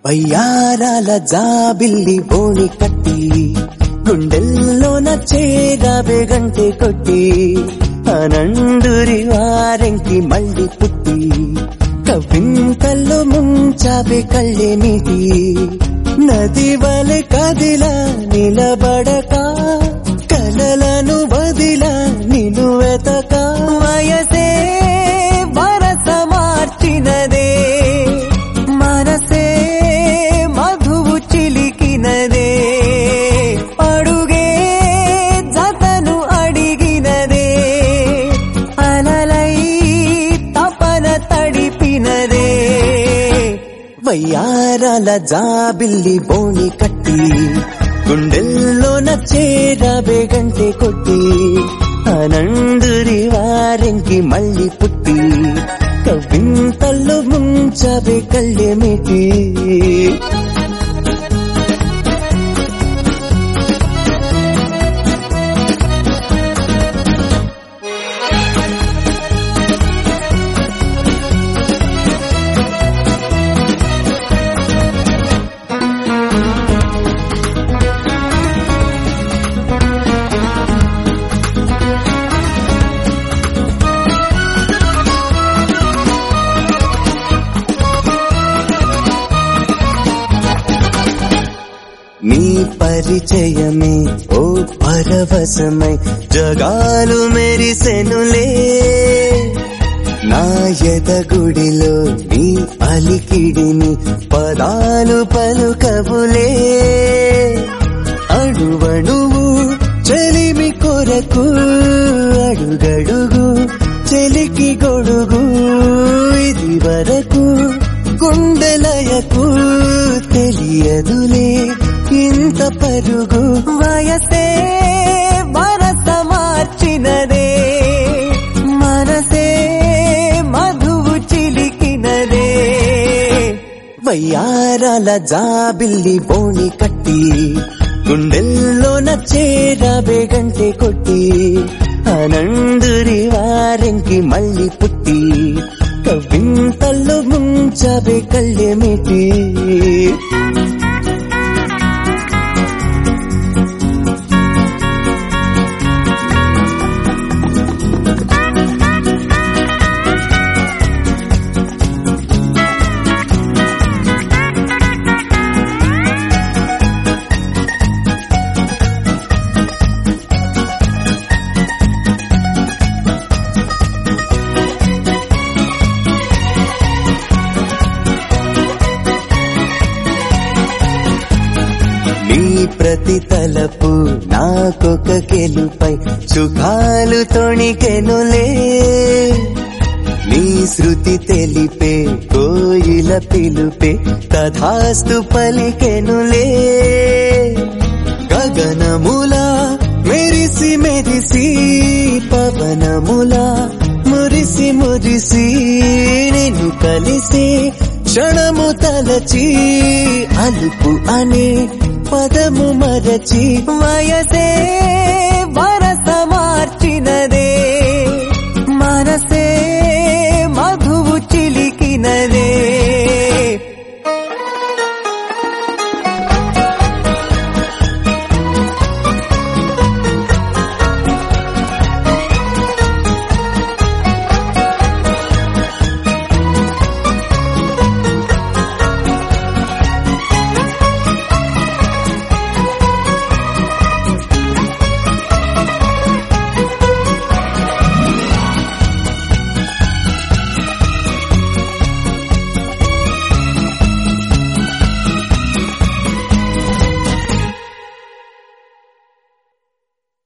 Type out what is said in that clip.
వయ్యారాల జాబిల్లి బోణి కట్టి గుండెల్లోన చేరావే గంటె కొట్టి అనందురి వారెంకి మళ్ళీ పుట్టి కవింతల్లో ముంచావే కళ్ళే నీటి నది వలె కదిలా నిలబడక కలలను వదిలా నిను వెతక వయసే వరస మార్చినదే మనసే మధువు చిలికినదే అడుగే జతను అడిగినదే అలలై తపన తడిపినదే వయ్యారాల జాబిల్లి బోణి కట్టి గుండెల్లోన చేరాబే గంటె కొట్టి అనందురి వారెంకి మళ్ళీ పుట్టి కవింతల్లో ముంచబే కళ్ళెమిటి నీ పరిచయమే ఓ పరవశమై జగాలు మెరిసెనులే నా ఎదగుడిలో నీ అలికిడిని పదాలు పలుకవులే అడువడువు చెలిమి కొరకు అడుగడుగు చెలికి గొడుగు ఇది వరకు గుండెలయకు తెలియదులే ఇంత పరుగు వయసే వరస మార్చినదే మనసే మధువు చిలికినదే వయ్యారాల జాబిల్లి బోణి కట్టి గుండెల్లోన చేరాబే గంటె కొట్టి అనందురి వారెంకి మళ్ళీ పుట్టి కవింతల్లో ముంచబే కళ్ళెమిటి నీ ప్రతి తలపు నాకొక గెలుపై సుఖాలు తొణికెనులే నీ శృతి తెలిపే కోయిల పిలుపే తథాస్తు పలికెనులే గగనములా మెరిసి మెరిసి పవనములా మురిసి మురిసి నిన్ను కలిసి క్షణము తలచి అలుపు అనే పదము మరచి వయసే